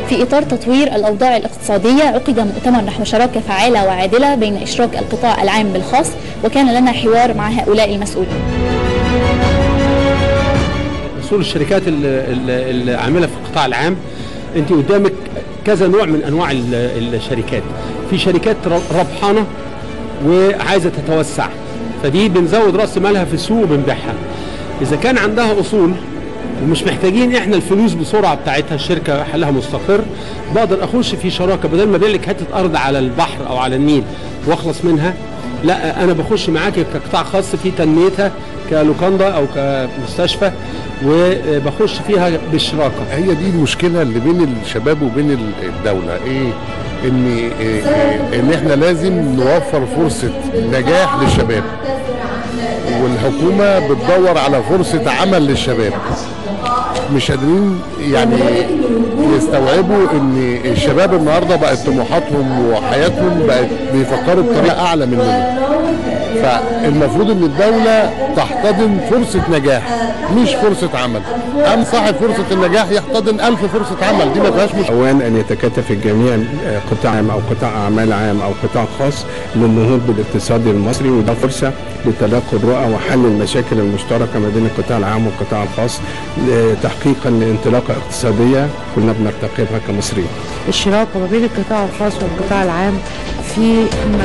في إطار تطوير الأوضاع الاقتصادية عقد مؤتمر نحو شراكة فعالة وعادلة بين إشراك القطاع العام بالخاص وكان لنا حوار مع هؤلاء المسؤولين اصول الشركات ال- ال- العامله في القطاع العام انت قدامك كذا نوع من انواع ال- الشركات في شركات ر- ربحانه وعايزه تتوسع فدي بنزود راس مالها في السوق وبنبيعها اذا كان عندها اصول ومش محتاجين احنا الفلوس بسرعه بتاعتها الشركه حلها مستقر بقدر اخش في شراكه بدل ما ابيع لك حته ارض على البحر او على النيل واخلص منها لا انا بخش معاك كقطاع خاص في تنميتها كلوكاندا او كمستشفى وبخش فيها بالشراكه هي دي المشكله اللي بين الشباب وبين ال- الدوله ايه ان إيه إيه ان احنا لازم نوفر فرصه نجاح للشباب والحكومه بتدور على فرصه عمل للشباب مش قادرين يعني يستوعبوا ان الشباب النهارده بقت طموحاتهم وحياتهم بقت بيفكروا بطريقه اعلى مننا فالمفروض ان الدوله تحتضن فرصه نجاح مش فرصه عمل ام صاحب فرصه النجاح يحتضن ألف فرصه عمل دي ما فيهاش مشكله اوان ان يتكاتف الجميع آه، قطاع عام او قطاع اعمال عام او قطاع خاص للنهوض بالاقتصاد المصري وده فرصه لتلاقي الرؤى وحل المشاكل المشتركه ما بين القطاع العام والقطاع الخاص آه، تحقيقا لانطلاقه اقتصاديه كلنا بنرتقي لها كمصريين. الشراكة ما بين القطاع الخاص والقطاع العام في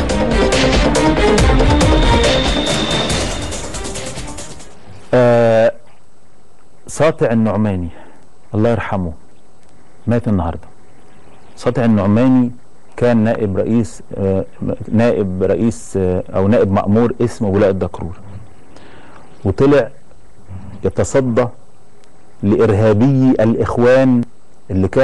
آه ساطع النعماني الله يرحمه مات النهارده ساطع النعماني كان نائب رئيس آه نائب رئيس آه او نائب مأمور اسم ولاية دكرور وطلع يتصدى لإرهابي الإخوان اللي كان